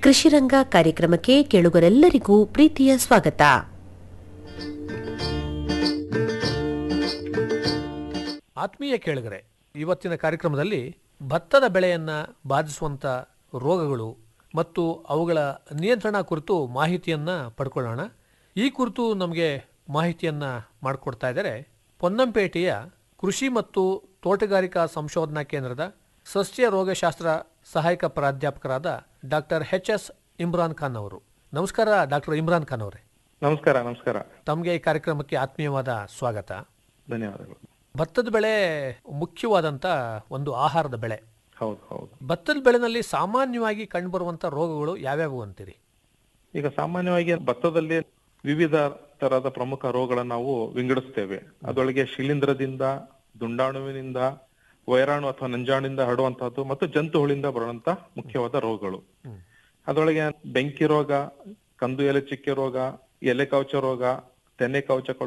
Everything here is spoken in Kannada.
ಕೃಷಿರಂಗ ಕಾರ್ಯಕ್ರಮಕ್ಕೆ ಕೇಳುಗರೆಲ್ಲರಿಗೂ ಪ್ರೀತಿಯ ಸ್ವಾಗತ ಆತ್ಮೀಯ ಕೇಳುಗರೆ ಇವತ್ತಿನ ಕಾರ್ಯಕ್ರಮದಲ್ಲಿ ಭತ್ತದ ಬೆಳೆಯನ್ನ ಬಾಧಿಸುವಂತ ರೋಗಗಳು ಮತ್ತು ಅವುಗಳ ನಿಯಂತ್ರಣ ಕುರಿತು ಮಾಹಿತಿಯನ್ನ ಪಡ್ಕೊಳ್ಳೋಣ ಈ ಕುರಿತು ನಮಗೆ ಮಾಹಿತಿಯನ್ನ ಮಾಡಿಕೊಡ್ತಾ ಇದ್ದಾರೆ ಪೊನ್ನಂಪೇಟೆಯ ಕೃಷಿ ಮತ್ತು ತೋಟಗಾರಿಕಾ ಸಂಶೋಧನಾ ಕೇಂದ್ರದ ಸಸ್ಯ ರೋಗಶಾಸ್ತ್ರ ಸಹಾಯಕ ಪ್ರಾಧ್ಯಾಪಕರಾದ doctor H S Imran Khan ಅವರು ನಮಸ್ಕಾರ ಡಾಕ್ಟರ್ ಇಮ್ರಾನ್ ಖಾನ್ ಅವರೇ ನಮಸ್ಕಾರ ನಮಸ್ಕಾರ ತಮಗೆ ಈ ಕಾರ್ಯಕ್ರಮಕ್ಕೆ ಆತ್ಮೀಯವಾದ ಸ್ವಾಗತ ಧನ್ಯವಾದಗಳು ಭತ್ತದ ಬೆಳೆ ಮುಖ್ಯವಾದಂಥ ಒಂದು ಆಹಾರದ ಬೆಳೆ ಹೌದು ಹೌದು ಭತ್ತದ ಬೆಳೆನಲ್ಲಿ ಸಾಮಾನ್ಯವಾಗಿ ಕಂಡುಬರುವಂಥ ರೋಗಗಳು ಯಾವ್ಯಾವು ಅಂತೀರಿ ಈಗ ಸಾಮಾನ್ಯವಾಗಿ ಭತ್ತದಲ್ಲಿ ವಿವಿಧ ತರಹದ ಪ್ರಮುಖ ರೋಗಗಳನ್ನು ನಾವು ವಿಂಗಡಿಸ್ತೇವೆ ಅದರೊಳಗೆ ಶಿಲೀಂಧ್ರದಿಂದ ದುಂಡಾಣುವಿನಿಂದ ವೈರಾಣು ಅಥವಾ ನಂಜಾಣಿಂದ ಹರಡುವಂತಹದ್ದು ಮತ್ತು ಜಂತು ಹುಳಿಂದ ಬರುವಂತ ಮುಖ್ಯವಾದ ರೋಗಗಳು ಅದರೊಳಗೆ ಬೆಂಕಿ ರೋಗ ಕಂದು ಎಲೆ ಚಿಕ್ಕೆ ರೋಗ ಎಲೆ ಕವಚ ರೋಗ ತೆನೆ ಕವಚ